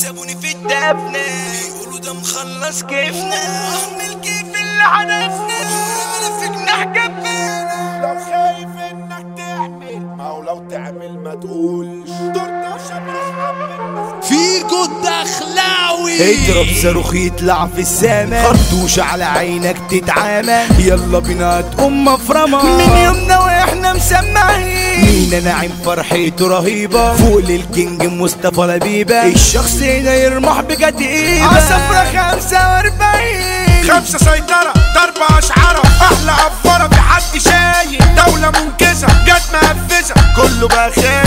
وسابوني في الدفنة بيقولوا ده مخلص كيفنا احمل كيف اللي حدفنا انا في جناح جبانا لو خايف انك تعمل ما هو لو تعمل ما تقولش دورت وشمس حب فيجو الدخلاوي اضرب صاروخ يطلع في السما خرطوش على عينك تتعامى يلا بينا تقوم مفرمة من يومنا واحنا مسمعين مينا ناعم فرحته رهيبة فوق للكينج مصطفى لبيبة الشخص هنا يرمح بجديدة عصفرة خمسة واربعين خمسة سيطرة ضربة أشعرة أحلى أفورة في حد شايف دولة منكسة جت مقفزة كله بقى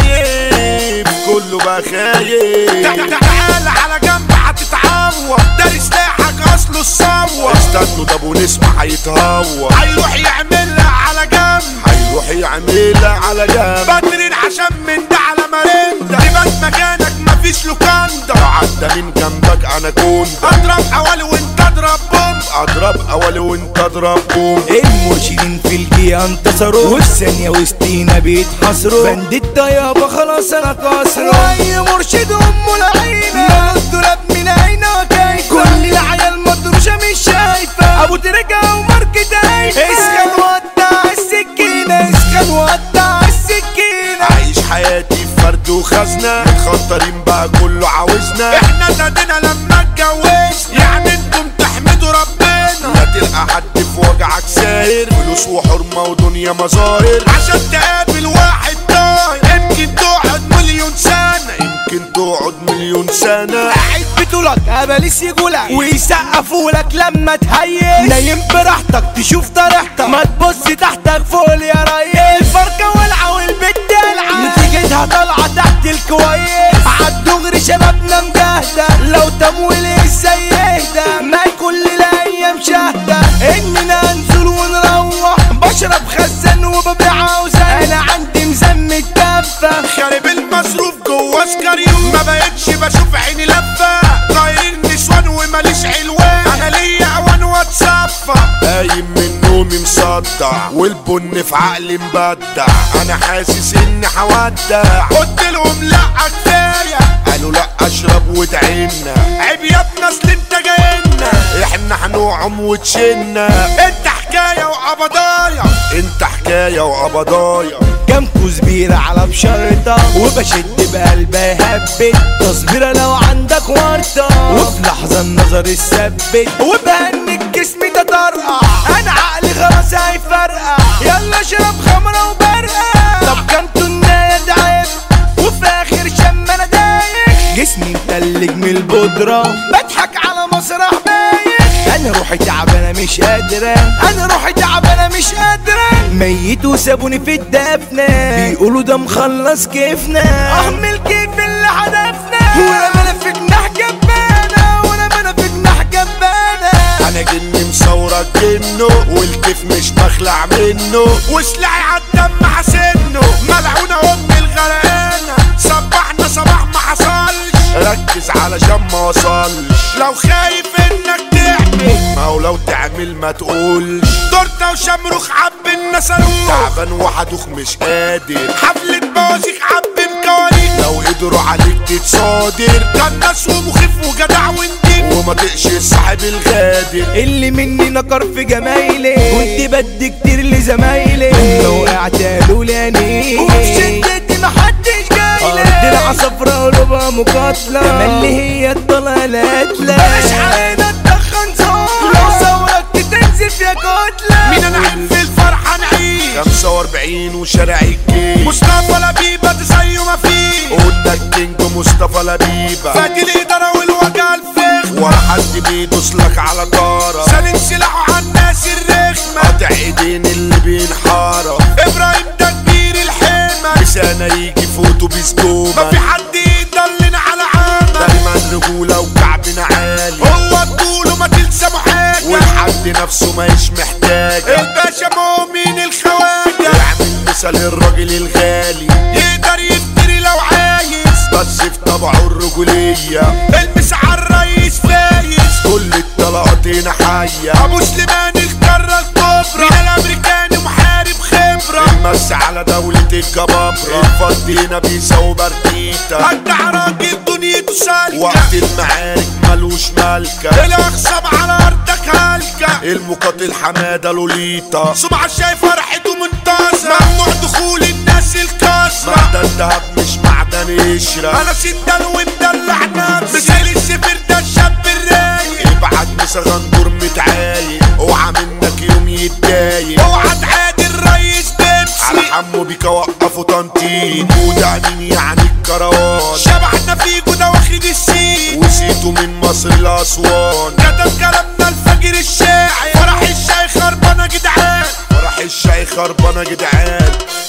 خايف كله بقى خايف تعالى على جنب هتتعور داري سلاحك أصله الصور استنوا ده ابو نسمة هيتهور هيروح يعملها على جنب هيروح يعملها على جنب بدرين عشان من ده على مرندة تبات مكانك مفيش لوكاندا عدى من جنبك انا كنت اضرب اولي وانت اضرب بوم اضرب اولي وانت اضرب بوم المرشدين في الجيا انتصروا وفي ثانية وسطينا بيتحصروا بندت يابا خلاص انا كسروا اي مرشد ام العينة الدولاب من عينه كيف كل العيال مطروشة مش شايفة ابو ترجع وماركة عيفة اسخن وقطع السكينة اسخن وقطع السكينة عايش حياتي في فرد وخزنة متخطرين بقى كله عاوزنا احنا نادينا لما اتجوزنا يعني انتم تحمدوا ربنا لا تلقى حد في وجعك ساير فلوس وحرمة ودنيا مظاهر عشان تقابل واحد طاير يمكن تقعد مليون سنة يمكن تقعد مليون سنة قاعد بطولك اباليس يقولك ويسقفوا لك لما تهيس نايم براحتك تشوف طريقتك ما تبص تحتك فوق يا ريس الفرقة والعة والبت دلعة نتيجتها طالعة تحت الكويس عالدغري شبابنا مجاهدة لو تمويل ازاي يهدى ما كل الايام شاهدة اننا ننزل ونروح بشرب خزن وببيع عاوزة انا عندي مزمة كفة خارب المصروف جوا سكريو ما بقتش بشوف عيني لفة طاير نسوان وماليش علوان انا ليا اوان واتصفى قايم من نومي مصدع والبن في عقلي مبدع انا حاسس اني هودع قلت لهم لا كفايه قالوا لا اشرب وادعينا عيب يا ابني اصل انت جاينا احنا هنوعم وتشنا انت حكايه وقبضايا انت حكايه وقبضايا كام كزبيرة على بشرطة وبشد بقلبي هبت تصبيرة لو عندك ورطة وفي لحظة النظر الثبت وبهنك جسمي تطرقع انا عقلي خلاص هيفرقع يلا اشرب خمرة وبرقع طب كانتوا النايا تعب وفي اخر شم انا دايخ جسمي متلج من البودرة بضحك على مسرح بايخ انا روحي تعبانة مش قادرة انا روحي تعبانة مش قادرة ميت وسابوني في الدفنة بيقولوا ده مخلص كيفنا احمل كيف اللي حدفنا وانا انا في جناح جبانة وانا انا في جناح جبانة انا جني مصورك جنه والكيف مش بخلع منه وسلاعي عالدم حسنه ملعونة ام الغرقانة صبحنا صباح ما حصلش ركز علشان ما وصلش لو خايف انك تعمل ما هو لو تعمل ما تقولش تورته وشمروخ عب النسروخ تعبان وحدوخ مش قادر حفلة بوازيك عب مكواريك لو قدروا عليك تتصادر كناس ومخيف وجدع ونديم وما تقشي صاحب الغادر اللي مني نكر في جمايلي كنت بدي كتير لزمايلي اما وقعت قالوا لي عيني وفي شدتي محدش جايلي ارض العصفرة قلوبها مقاتلة تملي هي الضلالات لا بلاش علينا تدخن صوت لو ثورك تنزف يا كتلة مين انا عيب في الفرحة نعيش 45 وشارع الجيش مصطفى لبيبة ده زيه ما فيه قلنا الكينج مصطفى لبيبة فادي الإدارة والوجع الفخمة ولا حد بيدوس لك على طارة سالم سلاحه على الناس الرخمة قاطع ايدين اللي بينحارة ابراهيم ده كبير الحمى لسانه يجي في اتوبيس دوما ما في حد يضلنا على عامة دايما رجولة وكعبنا عالي هو طوله ما تلزمه حاجة والحد نفسه ماهيش محتاجة الباشا مؤمن الخواجة يعمل مثال الراجل الغالي يقدر يفتري لو عايز بس في طبعه الرجولية المس على الرئيس فايز كل الطلقات هنا حية ابو سليمان القارة الكبرى من الامريكاني محارب خبرة المس على دولة الجبابرة الفضينا بيساوي برديتا انت راجل دنيته سالكة وقت المعارك ملوش مالكة الاخصام على ارضك هالكة المقاتل حمادة لوليتا سمعة شايف فرحته منتصرة ممنوع دخول الناس الكسرة معدن دهب مش معدن قشرة انا سندل ومدلع نفسي مثال السفر ده الشاب الرايق ابعت مسا غندور متعايق اوعى منك يوم يتضايق اوعى تعادي الريس بيبسي على حمو بيك وقفوا تنطيط وده مين يعني الكروان شبحنا فيكو ده واخد السين وسيتوا من مصر لاسوان كتب كلامنا الفجر الشاعر فرح الشاي خربانه جدعان فرح الشاي خربانه جدعان